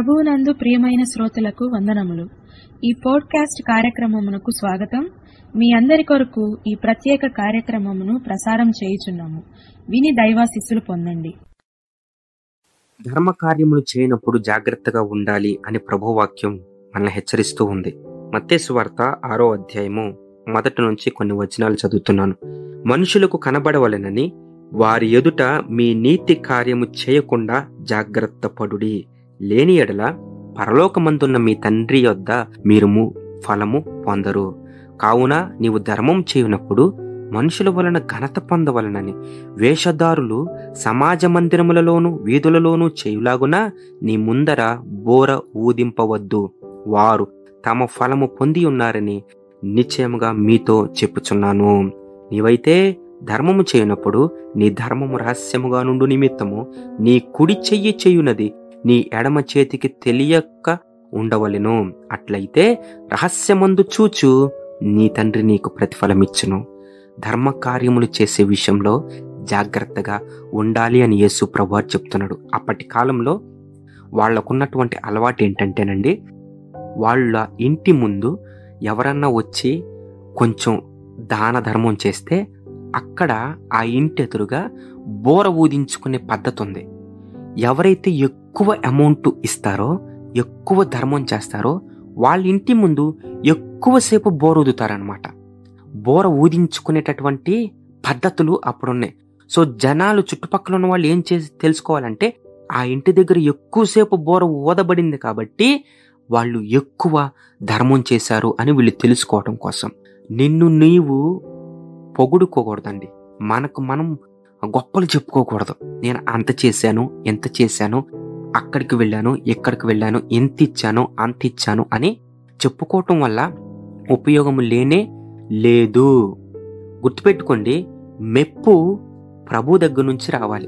ప్రభువునందు ప్రియమైన శ్రోతలకు వందనములు ఈ పోడ్కాస్ట్ కార్యక్రమమునకు స్వాగతం మీ అందరి కొరకు ఈ ప్రత్యేక కార్యక్రమమును ప్రసారం చేయుచున్నాము విని దైవాశిస్సులు పొందండి ధర్మ కార్యములు చేయనప్పుడు జాగ్రత్తగా ఉండాలి అని ప్రభువాక్యం మనల్ని హెచ్చరిస్తూ ఉంది మత్తేసు వార్త ఆరో అధ్యాయము మొదటి నుంచి కొన్ని వచనాలు చదువుతున్నాను మనుషులకు కనబడవలెనని వారి ఎదుట మీ నీతి కార్యము చేయకుండా జాగ్రత్త పడుడి లేని ఎడల పరలోకమందున్న మీ తండ్రి యొద్ద మీరు ము- ఫలము పొందరు కావున నీవు ధర్మం చేయునప్పుడు మనుషుల వలన ఘనత పొందవలనని వేషధారులు సమాజ మందిరములలోను వీధులలోనూ చేయులాగున నీ ముందర బోర ఊదింపవద్దు వారు తమ ఫలము పొంది ఉన్నారని నిశ్చయముగా మీతో చెప్పుచున్నాను నీవైతే ధర్మము చేయనప్పుడు నీ ధర్మము రహస్యముగా నుండు నిమిత్తము నీ కుడి చెయ్యి చేయునది నీ ఎడమ చేతికి తెలియక ఉండవలెను అట్లయితే రహస్యమందు చూచు నీ తండ్రి నీకు ప్రతిఫలమిచ్చును ధర్మ కార్యములు చేసే విషయంలో జాగ్రత్తగా ఉండాలి అని యేసు ప్రభు చెప్తున్నాడు అప్పటి కాలంలో వాళ్ళకున్నటువంటి అలవాటు ఏంటంటేనండి వాళ్ళ ఇంటి ముందు ఎవరన్నా వచ్చి కొంచెం దాన ధర్మం చేస్తే అక్కడ ఆ ఇంటి ఎదురుగా బోర ఊదించుకునే పద్ధతి ఉంది ఎవరైతే ఎక్కువ అమౌంట్ ఇస్తారో ఎక్కువ ధర్మం చేస్తారో వాళ్ళ ఇంటి ముందు ఎక్కువసేపు బోర ఊదుతారనమాట బోర ఊదించుకునేటటువంటి పద్ధతులు అప్పుడున్నాయి సో జనాలు చుట్టుపక్కల ఉన్న వాళ్ళు ఏం చేసి తెలుసుకోవాలంటే ఆ ఇంటి దగ్గర ఎక్కువసేపు బోర ఊదబడింది కాబట్టి వాళ్ళు ఎక్కువ ధర్మం చేశారు అని వీళ్ళు తెలుసుకోవడం కోసం నిన్ను నీవు పొగుడుకోకూడదండి మనకు మనం గొప్పలు చెప్పుకోకూడదు నేను అంత చేశాను ఎంత చేశాను అక్కడికి వెళ్ళాను ఇక్కడికి వెళ్ళాను ఎంత ఇచ్చాను అంత ఇచ్చాను అని చెప్పుకోవటం వల్ల ఉపయోగం లేనే లేదు గుర్తుపెట్టుకోండి మెప్పు ప్రభు దగ్గర నుంచి రావాలి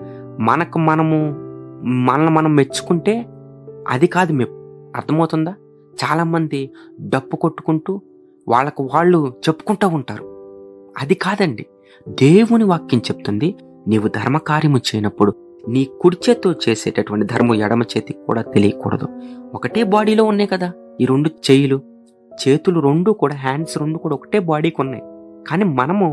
మనకు మనము మనల్ని మనం మెచ్చుకుంటే అది కాదు మెప్పు అర్థమవుతుందా చాలా మంది డప్పు కొట్టుకుంటూ వాళ్ళకు వాళ్ళు చెప్పుకుంటూ ఉంటారు అది కాదండి దేవుని వాక్యం చెప్తుంది నీవు ధర్మకార్యము చేయనప్పుడు నీ కుడి చేత్తో చేసేటటువంటి ధర్మం ఎడమ చేతికి కూడా తెలియకూడదు ఒకటే బాడీలో ఉన్నాయి కదా ఈ రెండు చేతులు చేతులు రెండు కూడా హ్యాండ్స్ రెండు కూడా ఒకటే బాడీకి ఉన్నాయి కానీ మనము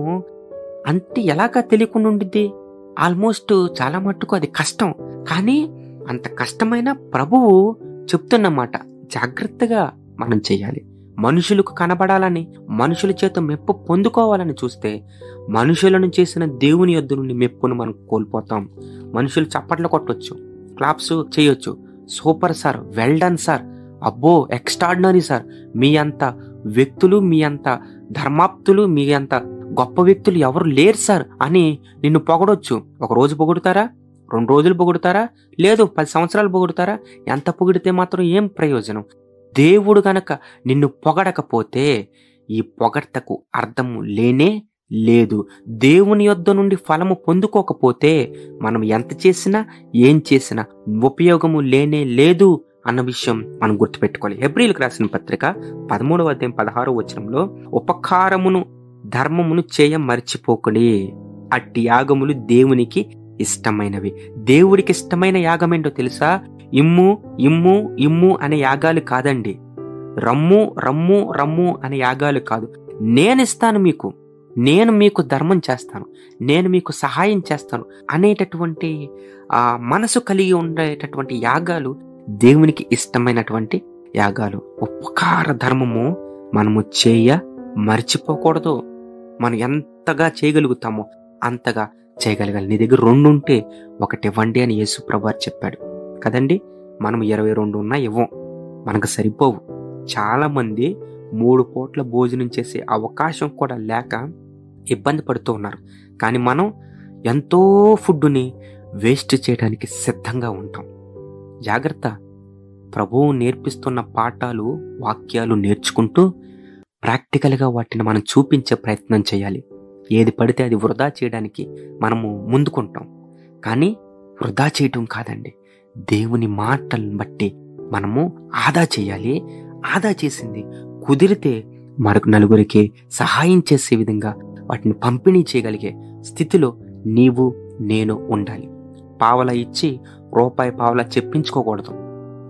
అంతే ఎలాగా తెలియకుండా ఉండిద్ది ఆల్మోస్ట్ చాలా మట్టుకు అది కష్టం కానీ అంత కష్టమైన ప్రభువు చెప్తున్నమాట జాగ్రత్తగా మనం చేయాలి మనుషులకు కనబడాలని మనుషుల చేత మెప్పు పొందుకోవాలని చూస్తే మనుషులను చేసిన దేవుని యొద్ద నుండి మెప్పును మనం కోల్పోతాం మనుషులు చప్పట్లు కొట్టొచ్చు క్లాప్స్ చేయొచ్చు super sir well done sir అబ్బో ఎక్స్ట్రాడినరీ సార్ మీ అంత వ్యక్తులు మీ అంత ధర్మాప్తులు మీ అంత గొప్ప వ్యక్తులు ఎవరు లేరు సార్ అని నిన్ను పొగడొచ్చు ఒక రోజు పొగుడుతారా రెండు రోజులు పొగుడుతారా లేదు పది సంవత్సరాలు పొగుడుతారా ఎంత పొగిడితే మాత్రం ఏం ప్రయోజనం దేవుడు గనక నిన్ను పొగడకపోతే ఈ పొగడ్తకు అర్థము లేనే లేదు దేవుని యొద్ద నుండి ఫలము పొందుకోకపోతే మనం ఎంత చేసినా ఏం చేసినా ఉపయోగము లేనే లేదు అన్న విషయం మనం గుర్తుపెట్టుకోవాలి హెబ్రిల్కి రాసిన పత్రిక పదమూడవ అధ్యాయం పదహారో వచనంలో ఉపకారమును ధర్మమును చేయ మర్చిపోకుడి అట్టి యాగములు దేవునికి ఇష్టమైనవి దేవుడికి ఇష్టమైన యాగం ఏంటో తెలుసా ఇమ్ము ఇమ్ము ఇమ్ము అనే యాగాలు కాదండి రమ్ము రమ్ము రమ్ము అనే యాగాలు కాదు నేనిస్తాను మీకు నేను మీకు ధర్మం చేస్తాను నేను మీకు సహాయం చేస్తాను అనేటటువంటి ఆ మనసు కలిగి ఉండేటటువంటి యాగాలు దేవునికి ఇష్టమైనటువంటి యాగాలు ఉపకార ధర్మము మనము చేయ మర్చిపోకూడదు మనం ఎంతగా చేయగలుగుతామో అంతగా చేయగలగాలి నీ దగ్గర రెండు ఉంటే ఒకటి ఇవ్వండి అని యేసు ప్రభు చెప్పాడు కదండి మనం ఇరవై రెండు ఉన్నా ఇవ్వం మనకు సరిపోవు చాలా మంది మూడు పూట్ల భోజనం చేసే అవకాశం కూడా లేక ఇబ్బంది పడుతూ ఉన్నారు కానీ మనం ఎంతో ఫుడ్ని వేస్ట్ చేయడానికి సిద్ధంగా ఉంటాం జాగ్రత్త ప్రభువు నేర్పిస్తున్న పాఠాలు వాక్యాలు నేర్చుకుంటూ ప్రాక్టికల్గా వాటిని మనం చూపించే ప్రయత్నం చేయాలి ఏది పడితే అది వృధా చేయడానికి మనము ముందుకుంటాం కానీ వృధా చేయటం కాదండి దేవుని మాటలను బట్టి మనము ఆదా చేయాలి ఆదా చేసింది కుదిరితే మరొక నలుగురికి సహాయం చేసే విధంగా వాటిని పంపిణీ చేయగలిగే స్థితిలో నీవు నేను ఉండాలి పావల ఇచ్చి రూపాయి పావల చెప్పించుకోకూడదు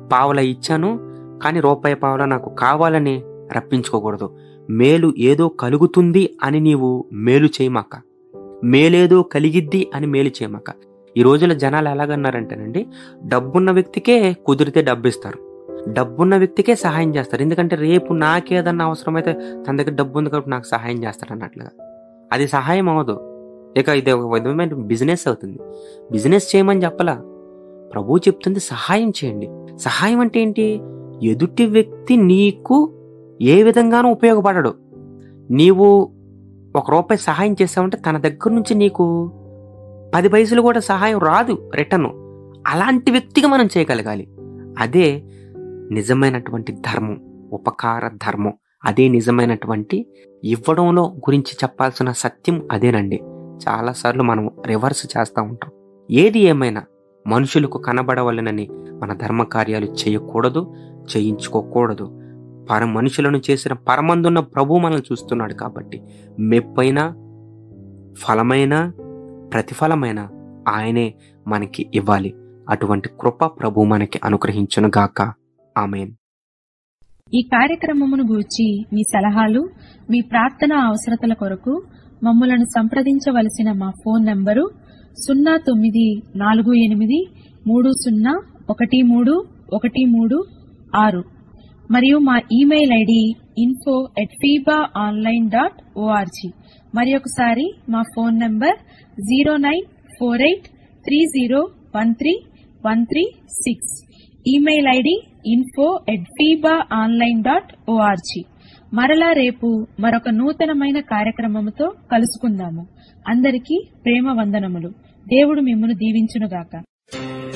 పావల ఇచ్చాను కానీ రూపాయి పావల నాకు కావాలని రప్పించుకోకూడదు మేలు ఏదో కలుగుతుంది అని నీవు మేలు చేయమాక మేలేదో కలిగిద్ది అని మేలు చేయమాక ఈ రోజుల జనాలు ఎలాగన్నారంటేనండి డబ్బున్న వ్యక్తికే కుదిరితే డబ్బు ఇస్తారు డబ్బున్న వ్యక్తికే సహాయం చేస్తారు ఎందుకంటే రేపు నాకేదన్నా అవసరమైతే తన దగ్గర డబ్బు ఉంది కాబట్టి నాకు సహాయం చేస్తారు అన్నట్లుగా అది సహాయం అవ్వదు ఇక ఇది ఒక విధమైన బిజినెస్ అవుతుంది బిజినెస్ చేయమని చెప్పలా ప్రభు చెప్తుంది సహాయం చేయండి సహాయం అంటే ఏంటి ఎదుటి వ్యక్తి నీకు ఏ విధంగానూ ఉపయోగపడడు నీవు ఒక రూపాయి సహాయం చేసావంటే తన దగ్గర నుంచి నీకు పది పైసలు కూడా సహాయం రాదు రిటర్న్ అలాంటి వ్యక్తిగా మనం చేయగలగాలి అదే నిజమైనటువంటి ధర్మం ఉపకార ధర్మం అదే నిజమైనటువంటి ఇవ్వడంలో గురించి చెప్పాల్సిన సత్యం అదేనండి చాలాసార్లు మనం రివర్స్ చేస్తూ ఉంటాం ఏది ఏమైనా మనుషులకు కనబడవలనని మన ధర్మ కార్యాలు చేయకూడదు చేయించుకోకూడదు పర మనుషులను చేసిన పరమందున్న ప్రభు మనల్ని చూస్తున్నాడు కాబట్టి మెప్పైన ఫలమైన ప్రతిఫలమైన ఆయనే మనకి ఇవ్వాలి అటువంటి కృప ప్రభు మనకి అనుగ్రహించును గాక ఆమెన్ ఈ కార్యక్రమమును గూర్చి మీ సలహాలు మీ ప్రార్థన అవసరతల కొరకు మమ్మలను సంప్రదించవలసిన మా ఫోన్ నంబరు సున్నా తొమ్మిది నాలుగు ఎనిమిది మూడు సున్నా ఒకటి మూడు ఒకటి మూడు ఆరు మరియు మా email ID info at FEBA online dot O R G మరి ఒకసారి మా phone number zero nine four eight three zero one three one three six email ID info at FEBA online dot O R G మరలా రేపు మరొక నూతనమైన కార్యక్రమముతో కలుసుకుందాము అందరికీ ప్రేమ వందనములు దేవుడు మిమ్మను దీవించునుగాక